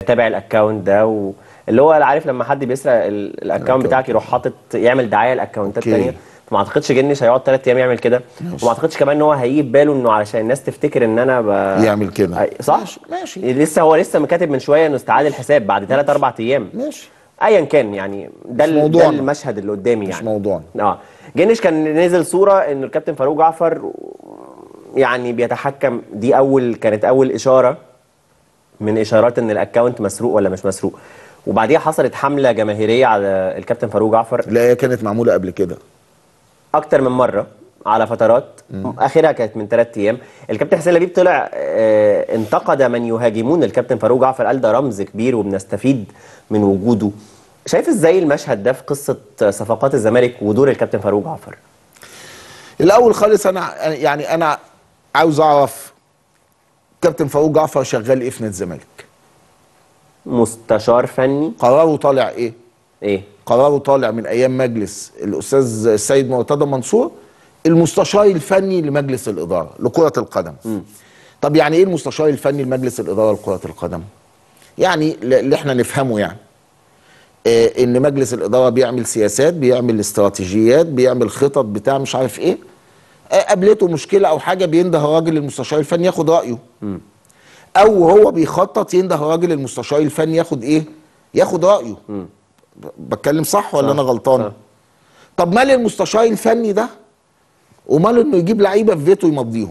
تابع الاكونت ده و... اللي هو عارف لما حد بيسرق ال- الاكونت بتاعك يروح حاطط يعمل دعايه لاكونتات أوكي. تانية فما اعتقدش جنش هيقعد ثلاث ايام يعمل كده وما اعتقدش كمان ان هو هيجي في باله انه علشان الناس تفتكر ان انا ب... يعمل كده. أي- صح ماشي، ماشي. لسه هو لسه مكاتب من شويه انه استعاد الحساب بعد ثلاث اربع ايام ماشي ايا كان يعني ده مش ال- ده موضوعنا. المشهد اللي قدامي مش يعني موضوعنا. اه جنش كان نزل صوره ان الكابتن فاروق جعفر يعني بيتحكم دي اول كانت اول اشاره من اشارات ان الاكونت مسروق ولا مش مسروق وبعديها حصلت حمله جماهيريه على الكابتن فاروق جعفر لا هي كانت معموله قبل كده اكتر من مره على فترات اخرها كانت من ثلاث ايام الكابتن حسين لبيب طلع آه انتقد من يهاجمون الكابتن فاروق جعفر قال ده رمز كبير وبنستفيد من وجوده شايف ازاي المشهد ده في قصه صفقات الزمالك ودور الكابتن فاروق جعفر الاول خالص انا يعني انا عاوز اعرف كابتن فاروق جعفر شغال ايه في نادي الزمالك مستشار فني قراره طالع ايه ايه قراره طالع من ايام مجلس الاستاذ السيد مرتضى منصور المستشار الفني لمجلس الاداره لكره القدم طب يعني ايه المستشار الفني لمجلس الاداره لكره القدم يعني ل- اللي احنا نفهمه يعني آه ان مجلس الاداره بيعمل سياسات بيعمل استراتيجيات بيعمل خطط بتاع مش عارف ايه آه قابلته مشكله او حاجه بينده الراجل المستشار الفني ياخد رايه او هو بيخطط ينده الراجل المستشار الفني ياخد ايه ياخد رايه ب- بتكلم صح ولا صح، انا غلطان صح. طب مال المستشار الفني ده وماله انه يجيب لعيبه في بيته يمضيهم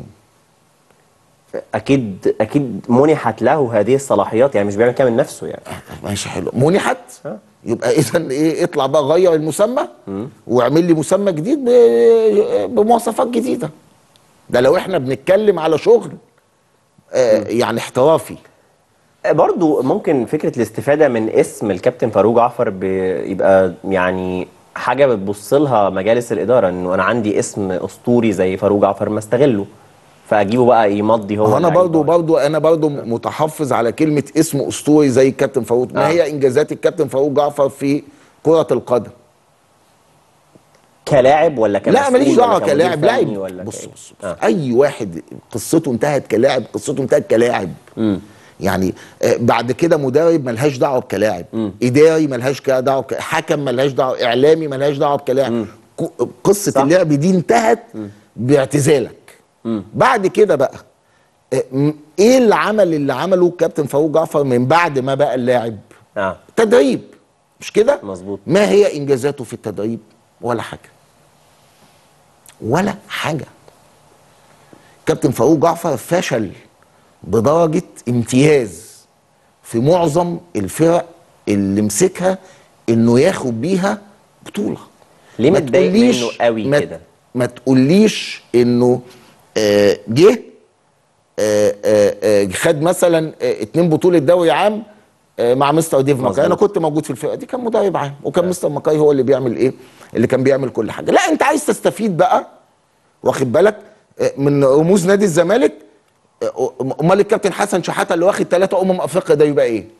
اكيد اكيد منحت له هذه الصلاحيات يعني مش بيعمل كده من نفسه يعني ماشي حلو منحت آه. يبقى اذا ايه اطلع بقى غير المسمى واعمل لي مسمى جديد ب- بمواصفات جديده ده لو احنا بنتكلم على شغل آه يعني احترافي برضو ممكن فكرة الاستفادة من اسم الكابتن فاروق جعفر بيبقى يعني حاجة بتبص لها مجالس الإدارة إنه أنا عندي اسم أسطوري زي فاروق جعفر ما استغله فأجيبه بقى يمضي هو هو انا اللعيبة. برضو برضو انا برضو متحفظ على كلمه اسم اسطوري زي الكابتن فاروق ما آه. هي انجازات الكابتن فاروق جعفر في كره القدم كلاعب ولا كمسؤول لا ماليش ولا دعوه كمدير كلاعب فني لاعب ولا بص كإيه؟ بص, بص. آه. اي واحد قصته انتهت كلاعب قصته انتهت كلاعب يعني آه، بعد كده مدرب ملهاش دعوه بكلاعب اداري ملهاش كا- دعوه بك... حكم ملهاش دعوه اعلامي ملهاش دعوه بكلاعب ك- قصه صح. اللعب دي انتهت باعتزالك بعد كده بقى آه، م- ايه العمل اللي عمله كابتن فاروق جعفر من بعد ما بقى اللاعب آه. تدريب مش كده مظبوط. ما هي انجازاته في التدريب ولا حاجه ولا حاجه كابتن فاروق جعفر فشل بدرجه امتياز في معظم الفرق اللي مسكها انه ياخد بيها بطوله ليه ما متضايق تقوليش- منه قوي ما- كده؟ ما تقوليش انه آه، جه آه، آه، آه، خد مثلا آه، اتنين بطوله دوري عام آه، مع مستر ديف ماكاي مظبوط. انا كنت موجود في الفرقه دي كان مدرب عام وكان مستر ماكاي هو اللي بيعمل ايه اللي كان بيعمل كل حاجه لا انت عايز تستفيد بقى واخد بالك آه، من رموز نادي الزمالك آه، امال الكابتن حسن شحاته اللي واخد ثلاثه امم افريقيا ده يبقى ايه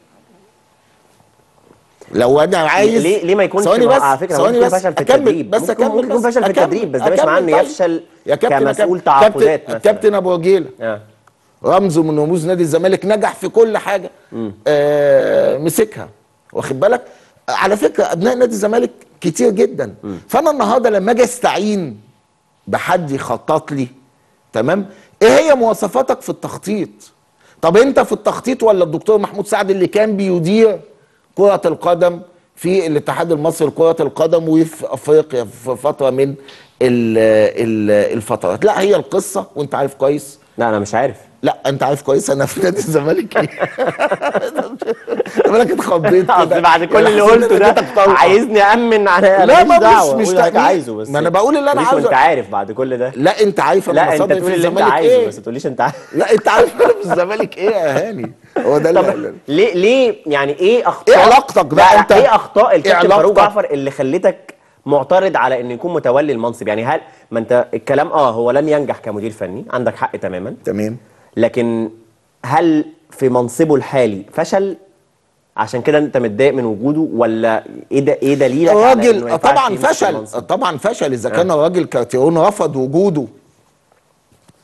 لو انا عايز ليه ليه ما يكونش ثواني مع- بس على فكرة ثواني ممكن بس فشل في أكمل التدريب بس ممكن- اكمل ممكن يكون بس فشل في أكمل. التدريب بس ده مش أكمل معناه انه طيب. يفشل يا كابتن كمسؤول كابتن- تعاقدات مثلا كابتن ابو رجيله آه. رمز من رموز نادي الزمالك نجح في كل حاجه آه مسكها واخد بالك على فكره ابناء نادي الزمالك كتير جدا فانا النهارده لما اجي استعين بحد يخطط لي تمام ايه هي مواصفاتك في التخطيط طب انت في التخطيط ولا الدكتور محمود سعد اللي كان بيدير كره القدم في الاتحاد المصري لكره القدم وفي افريقيا في فتره من ال- ال- الفترات لا هي القصه وانت عارف كويس لا أنا مش عارف لا انت عارف كويس انا في نادي الزمالك ايه مالك اتخضيت كده أصل بعد كل يعني اللي حسيت قلته إن ده اديتك طلقة. عايزني أأمن على لا، ماليش ما مش- دعوة مش قول اللي تأمين. عايزه بس ما أنا بقول اللي أنا تقوليش عاوزه. وأنت عارف بعد كل ده لا انت عارف انا لا أنت مصادر تقول في اللي أنت الزمالك عايزه ايه بس ما تقوليش أنت عارف لا انت عارف انا في الزمالك ايه يا هاني هو ده طب اللي ليه ليه يعني ايه اخطاء إيه علاقتك بقى لا، أنت؟ ايه اخطاء إيه الكابتن فاروق علاقتك؟ جعفر اللي خلتك معترض على انه يكون متولي المنصب يعني هل ما انت الكلام اه هو لم ينجح كمدير فني عندك حق تماما تمام لكن هل في منصبه الحالي فشل عشان كده انت متضايق من وجوده ولا ايه ده ايه دليلك على إنه ما الراجل ينفعش طبعا يمسك فشل المنصب؟ طبعا فشل اذا كان الراجل كارتيرون رفض وجوده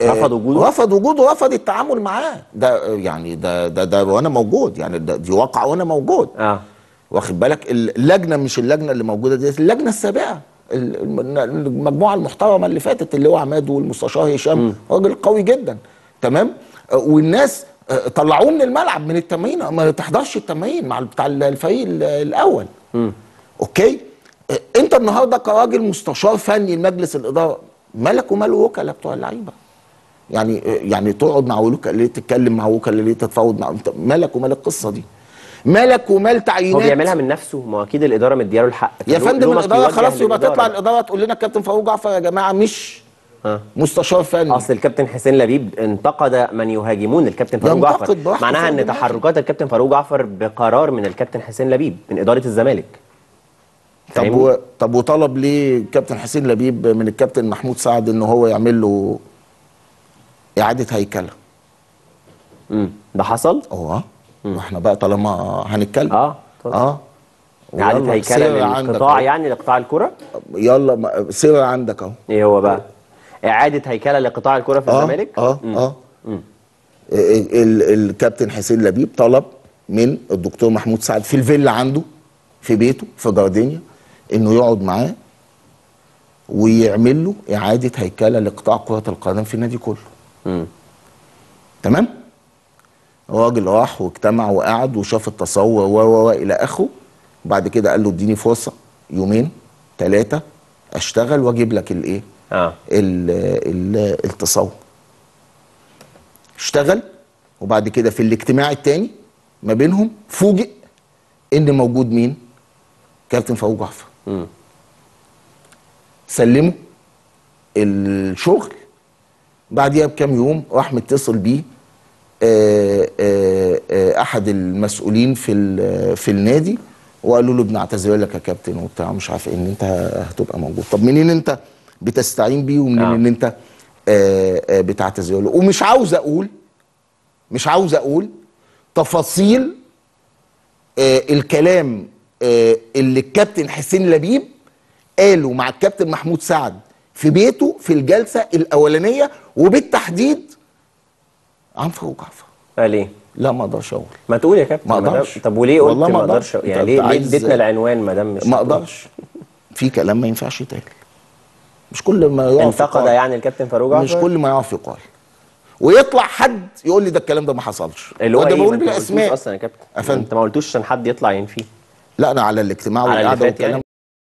رفض وجوده رفض وجوده رفض التعامل معاه ده يعني ده ده ده وانا موجود يعني ده دي واقعه وانا موجود اه واخد بالك اللجنه مش اللجنه اللي موجوده دي اللجنه السابقه ال- الم- المجموعه المحترمه اللي فاتت اللي هو عماد والمستشار هشام راجل قوي جدا تمام آه، والناس آه، طلعوه من الملعب من التمرين ما تحضرش التمرين مع بتاع الفريق ال- الاول اوكي آه، انت النهارده كراجل مستشار فني لمجلس الاداره مالك ومال الوكلاء بتوع اللعيبه يعني يعني تقعد مع وكلاء ليه تتكلم مع وكلاء ليه تتفاوض مع انت مالك ومال القصه دي مالك ومال هو تعيينات بيعملها من نفسه ما هو اكيد الاداره مدياله الحق يا له- فندم له ما الاداره بيوجه خلاص يبقى للإدارة. تطلع الاداره تقول لنا الكابتن فاروق جعفر يا جماعه مش اه مستشار فني اصل الكابتن حسين لبيب انتقد من يهاجمون الكابتن فاروق ينتقد جعفر براحته معناها فوق ان دماغه. تحركات الكابتن فاروق جعفر بقرار من الكابتن حسين لبيب من اداره الزمالك طب فاهمني؟ و... طب وطلب ليه الكابتن حسين لبيب من الكابتن محمود سعد ان هو يعمل له اعاده هيكله امم ده حصل اه واحنا بقى طالما هنتكلم اه اتفضل. اه اعاده ويلا، هيكله سير عندك للقطاع أهو. يعني لقطاع الكره يلا ما- سير عندك اهو ايه هو بقى اعاده هيكله لقطاع الكره في اه الزمالك اه اه ال- ال- الكابتن حسين لبيب طلب من الدكتور محمود سعد في الفيلا عنده في بيته في جاردينيا انه يقعد معاه ويعمل له اعاده هيكله لقطاع كره القدم في النادي كله امم تمام الراجل راح واجتمع وقعد وشاف التصور و و و الى اخره وبعد كده قال له اديني فرصه يومين ثلاثه اشتغل واجيب لك الايه اه ال- ال- التصور اشتغل وبعد كده في الاجتماع التاني ما بينهم فوجئ ان موجود مين كابتن فاروق جعفر امم سلمه الشغل بعديها بكام يوم راح متصل بيه آه، آه، آه، احد المسؤولين في ال- في النادي وقالوا له بنعتذر لك يا كابتن وبتاع مش عارف إيه، ان انت هتبقى موجود طب منين انت بتستعين بيه ومنين آه. ان انت آه، آه، بتعتذر له ومش عاوز اقول مش عاوز اقول تفاصيل آه، الكلام آه، اللي الكابتن حسين لبيب قاله مع الكابتن محمود سعد في بيته في الجلسه الاولانيه وبالتحديد عن فاروق جعفر قال ايه لا ما اقدرش اقول ما تقول يا كابتن ما دام- أقدرش. طب وليه قلت والله ما ما اقدرش أقدرش. يعني أنت ليه ليه عايز- اديتنا العنوان ما دام مش ما اقدرش في كلام ما ينفعش يتقال مش كل ما يقف انتقد يقال. يعني الكابتن فاروق جعفر مش كل ما يقف يقال ويطلع حد يقول لي ده الكلام ده ما حصلش اللي هو وده ايه بقول ما انت ما قلتوش بالاسماء اصلا يا كابتن أفندم. انت ما قلتوش عشان حد يطلع ينفيه لا انا على الاجتماع على اللي والقعده فات والكلام يعني؟